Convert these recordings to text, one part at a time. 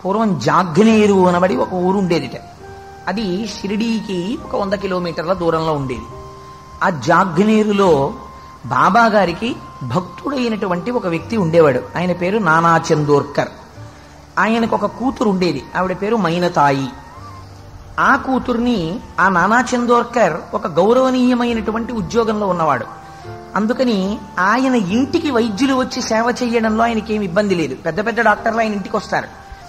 పూర్వం జాగ్నేరు అనబడి ఒక ఊరు ఉండేదిట అది షిరిడీకి ఒక వంద కిలోమీటర్ల దూరంలో ఉండేది ఆ జాగ్నేరులో బాబా గారికి భక్తుడైనటువంటి ఒక వ్యక్తి ఉండేవాడు ఆయన పేరు నానా చందోర్కర్ ఆయనకు ఒక కూతురు ఉండేది ఆవిడ పేరు మైనతాయి ఆ కూతుర్ని ఆ నానా చందోర్కర్ ఒక గౌరవనీయమైనటువంటి ఉద్యోగంలో ఉన్నవాడు అందుకని ఆయన ఇంటికి వైద్యులు వచ్చి సేవ చేయడంలో ఆయనకి ఏమి ఇబ్బంది లేదు పెద్ద పెద్ద డాక్టర్లు ఆయన ఇంటికి వస్తారు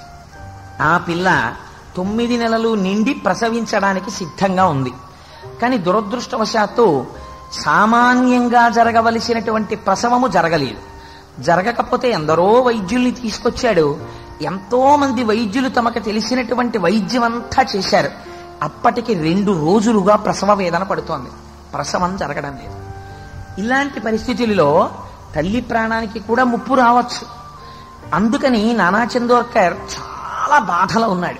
ఆ పిల్ల తొమ్మిది నెలలు నిండి ప్రసవించడానికి సిద్ధంగా ఉంది కానీ దురదృష్టవశాత్తు సామాన్యంగా జరగవలసినటువంటి ప్రసవము జరగలేదు జరగకపోతే ఎందరో వైద్యుల్ని తీసుకొచ్చాడు ఎంతో మంది వైద్యులు తమకు తెలిసినటువంటి వైద్యం అంతా చేశారు అప్పటికి రెండు రోజులుగా ప్రసవ వేదన పడుతోంది ప్రసవం జరగడం లేదు ఇలాంటి పరిస్థితులలో తల్లి ప్రాణానికి కూడా ముప్పు రావచ్చు అందుకని నానా చందోర్కర్ చాలా బాధలో ఉన్నాడు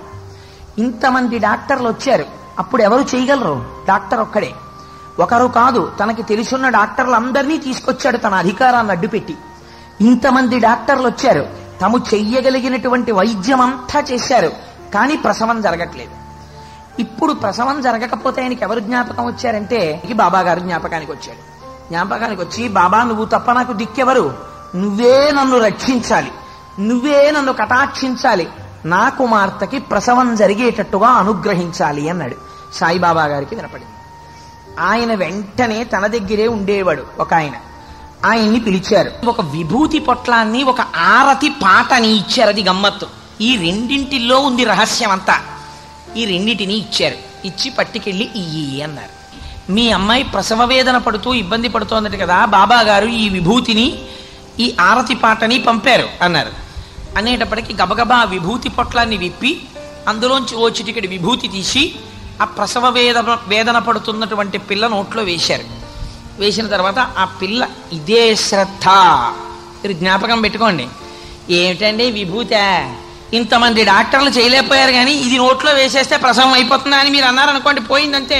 ఇంతమంది డాక్టర్లు వచ్చారు అప్పుడు ఎవరు చేయగలరు డాక్టర్ ఒక్కడే ఒకరు కాదు తనకి తెలుసున్న డాక్టర్లందరినీ తీసుకొచ్చాడు తన అధికారాన్ని అడ్డుపెట్టి ఇంతమంది డాక్టర్లు వచ్చారు తాము చెయ్యగలిగినటువంటి వైద్యం అంతా చేశారు కానీ ప్రసవం జరగట్లేదు ఇప్పుడు ప్రసవం జరగకపోతే ఆయనకి ఎవరు జ్ఞాపకం వచ్చారంటే ఈ బాబా గారు జ్ఞాపకానికి వచ్చాడు జ్ఞాపకానికి వచ్చి బాబా నువ్వు తప్ప నాకు దిక్కెవరు నువ్వే నన్ను రక్షించాలి నువ్వే నన్ను కటాక్షించాలి నా కుమార్తెకి ప్రసవం జరిగేటట్టుగా అనుగ్రహించాలి అన్నాడు సాయిబాబా గారికి వినపడింది ఆయన వెంటనే తన దగ్గరే ఉండేవాడు ఒక ఆయన ఆయన్ని పిలిచారు ఒక విభూతి పొట్లాన్ని ఒక ఆరతి పాటని ఇచ్చారు అది గమ్మత్తు ఈ రెండింటిలో ఉంది రహస్యం అంతా ఈ రెండింటిని ఇచ్చారు ఇచ్చి పట్టుకెళ్ళి ఇయ్యి అన్నారు మీ అమ్మాయి ప్రసవ వేదన పడుతూ ఇబ్బంది పడుతోందట కదా బాబా గారు ఈ విభూతిని ఈ ఆరతి పాటని పంపారు అన్నారు అనేటప్పటికి గబగబా ఆ విభూతి పొట్లాన్ని విప్పి అందులోంచి ఓ చిటికెడి విభూతి తీసి ఆ ప్రసవ వేదన వేదన పడుతున్నటువంటి పిల్ల నోట్లో వేశారు వేసిన తర్వాత ఆ పిల్ల ఇదే శ్రద్ధ మీరు జ్ఞాపకం పెట్టుకోండి ఏమిటండి విభూత ఇంతమంది డాక్టర్లు చేయలేకపోయారు కానీ ఇది నోట్లో వేసేస్తే ప్రసవం అయిపోతుందా అని మీరు అన్నారనుకోండి పోయిందంతే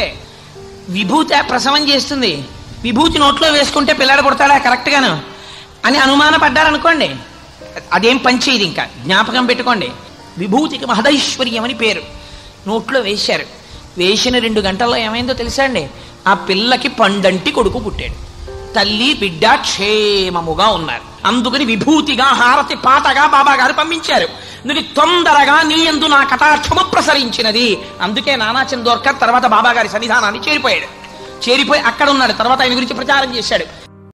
విభూత ప్రసవం చేస్తుంది విభూతి నోట్లో వేసుకుంటే పిల్లాడు పుడతాడా కరెక్ట్గాను అని అనుమానపడ్డారనుకోండి అదేం పనిచేయదు ఇంకా జ్ఞాపకం పెట్టుకోండి విభూతికి మహదైశ్వర్యం అని పేరు నోట్లో వేశారు వేసిన రెండు గంటల్లో ఏమైందో తెలుసా అండి ఆ పిల్లకి పండంటి కొడుకు పుట్టాడు తల్లి బిడ్డ క్షేమముగా ఉన్నారు అందుకని విభూతిగా హారతి పాటగా బాబా గారు పంపించారు నువ్వు తొందరగా నీ ఎందు నా కటాక్షము ప్రసరించినది అందుకే నానా చందోర్కర్ తర్వాత బాబా గారి సన్నిధానాన్ని చేరిపోయాడు చేరిపోయి అక్కడ ఉన్నాడు తర్వాత ఆయన గురించి ప్రచారం చేశాడు